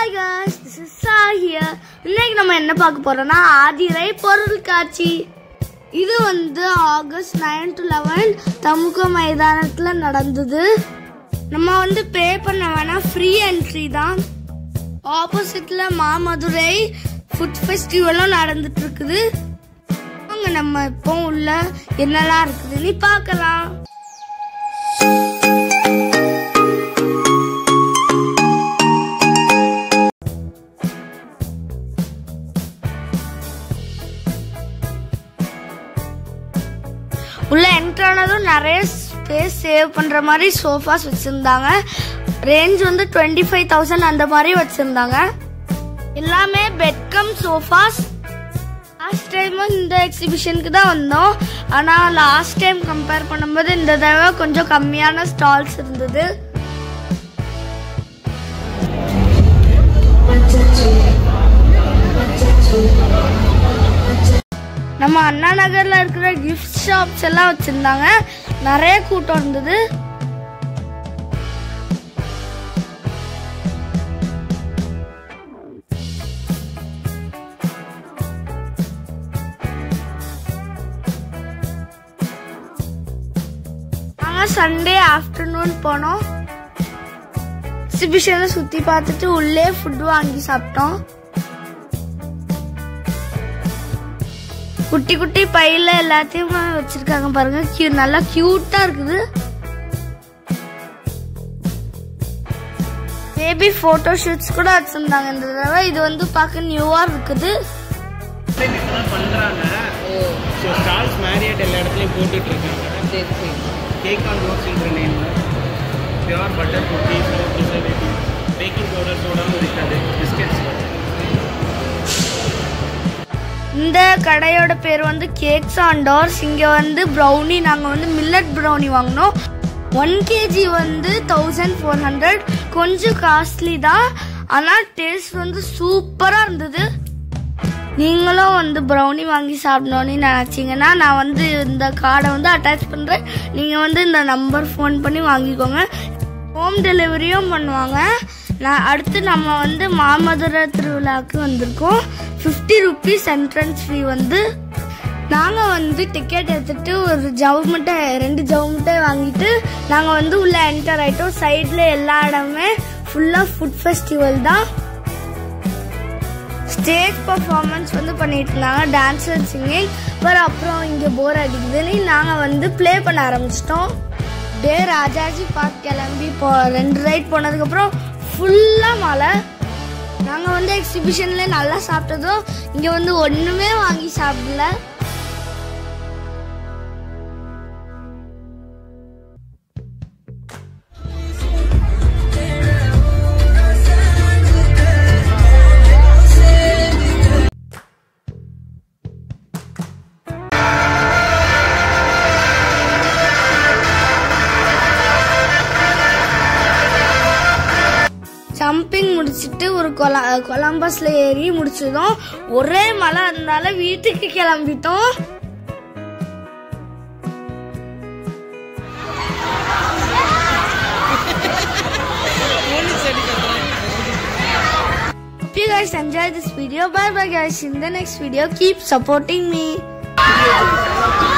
Hi guys this is Sa here இன்னைக்கு நம்ம என்ன பார்க்க போறோம்னா ஆதிரை பொருள் காட்சி இது வந்து ஆகஸ்ட் நைன் டு லெவன் தமுக மைதானத்தில் நடந்தது நம்ம வந்து பே பண்ண வேணாம் ஃப்ரீ என்ட்ரி தான் ஆப்போசிட்ல மாமதுரை ஃபுட் ஃபெஸ்டிவலும் நடந்துட்டு இருக்குது வாங்க நம்ம இப்போ உள்ள என்னெல்லாம் இருக்குதுன்னு பார்க்கலாம் உள்ள என்ட்ரு ஆனதும் நிறைய ஸ்பேஸ் சேவ் பண்ற மாதிரி சோஃபாஸ் வச்சிருந்தாங்க ரேஞ்ச் வந்து டுவெண்ட்டி ஃபைவ் தௌசண்ட் அந்த மாதிரி வச்சிருந்தாங்க எல்லாமே பெட்கம் சோஃபாஸ் லாஸ்ட் டைமும் இந்த எக்ஸிபிஷனுக்கு தான் வந்தோம் ஆனால் லாஸ்ட் டைம் கம்பேர் பண்ணும்போது இந்த தடவை கொஞ்சம் கம்மியான ஸ்டால்ஸ் இருந்தது நம்ம அண்ணா நகர்ல இருக்கிற கிஃப்ட் ஷாப்ஸ் எல்லாம் வச்சிருந்தாங்க நிறைய கூட்டம் இருந்தது நாங்கள் சண்டே ஆஃப்டர்நூன் போனோம் எக்ஸிபிஷனை சுற்றி பார்த்துட்டு உள்ளே ஃபுட் வாங்கி சாப்பிட்டோம் குட்டி குட்டி பையில எல்லாத்தையும் வச்சிருக்காங்க பாருங்க கியூ நல்லா கியூட்டா இருக்குது பேபி போட்டோ ஷூட்ஸ் கூட வச்சிருந்தாங்க இந்த தடவை இது வந்து பார்க்க நியூவா இருக்குது இப்பதான் பண்றாங்க ஸோ ஸ்டால்ஸ் மேரியட் எல்லா இடத்துலையும் போட்டுட்டு இருக்காங்க சரி சரி கேக் ஆன் ரோக்ஸ்ன்ற name pure butter cookies preservative baking powder சோடாவும் இருக்காது பிஸ்கெட்ஸ் இந்த கடையோட பேர் வந்து கேக்ஸ் ஆன் டோர்ஸ் இங்க வந்து ப்ரௌனி நாங்க வந்து மில்லட் ப்ரௌனி வாங்கினோம் ஒன் கேஜி வந்து தௌசண்ட் ஃபோர் ஹண்ட்ரட் கொஞ்சம் காஸ்ட்லி தான் ஆனால் டேஸ்ட் வந்து சூப்பராக இருந்தது நீங்களும் வந்து ப்ரௌனி வாங்கி சாப்பிடணும்னு நினச்சிங்கன்னா நான் வந்து இந்த கார்டை வந்து அட்டாச் பண்ணுறேன் நீங்கள் வந்து இந்த நம்பர் ஃபோன் பண்ணி வாங்கிக்கோங்க ஹோம் டெலிவரியும் பண்ணுவாங்க நான் அடுத்து நம்ம வந்து மாமதுரை திருவிழாவுக்கு வந்திருக்கோம் ஃபிஃப்டி ருபீஸ் என்ட்ரன்ஸ் ஃபீ வந்து நாங்கள் வந்து டிக்கெட் எடுத்துட்டு ஒரு ஜவு மிட்டாய் ரெண்டு ஜவு மிட்டாய் வாங்கிட்டு நாங்கள் வந்து உள்ள என்டர் ஆயிட்டோம் சைடில் எல்லா இடமே ஃபுல்லாக ஃபுட் ஃபெஸ்டிவல் தான் ஸ்டேஜ் பர்ஃபார்மன்ஸ் வந்து பண்ணிட்டு இருந்தாங்க டான்ஸ் அண்ட் சிங்கிங் பட் அப்புறம் இங்கே போர் அடிக்குதுன்னு நாங்கள் வந்து ப்ளே பண்ண ஆரம்பிச்சிட்டோம் டே ராஜாஜி பார்க் கிளம்பி போ ரெண்டு ரைட் போனதுக்கப்புறம் ஃபுல்லாக மழை நாங்கள் வந்து எக்ஸிபிஷன்ல நல்லா சாப்பிட்டதும் இங்கே வந்து ஒன்றுமே வாங்கி சாப்பிடல ஜம்பிங் முடிச்சிட்டு ஒரு கொல கொலம்பஸ்ல ஏறி முடிச்சதும் ஒரே மழை இருந்தால வீட்டுக்கு கிளம்பிட்டோம் Hope you guys enjoyed this video. Bye bye guys. In the next video, keep supporting me.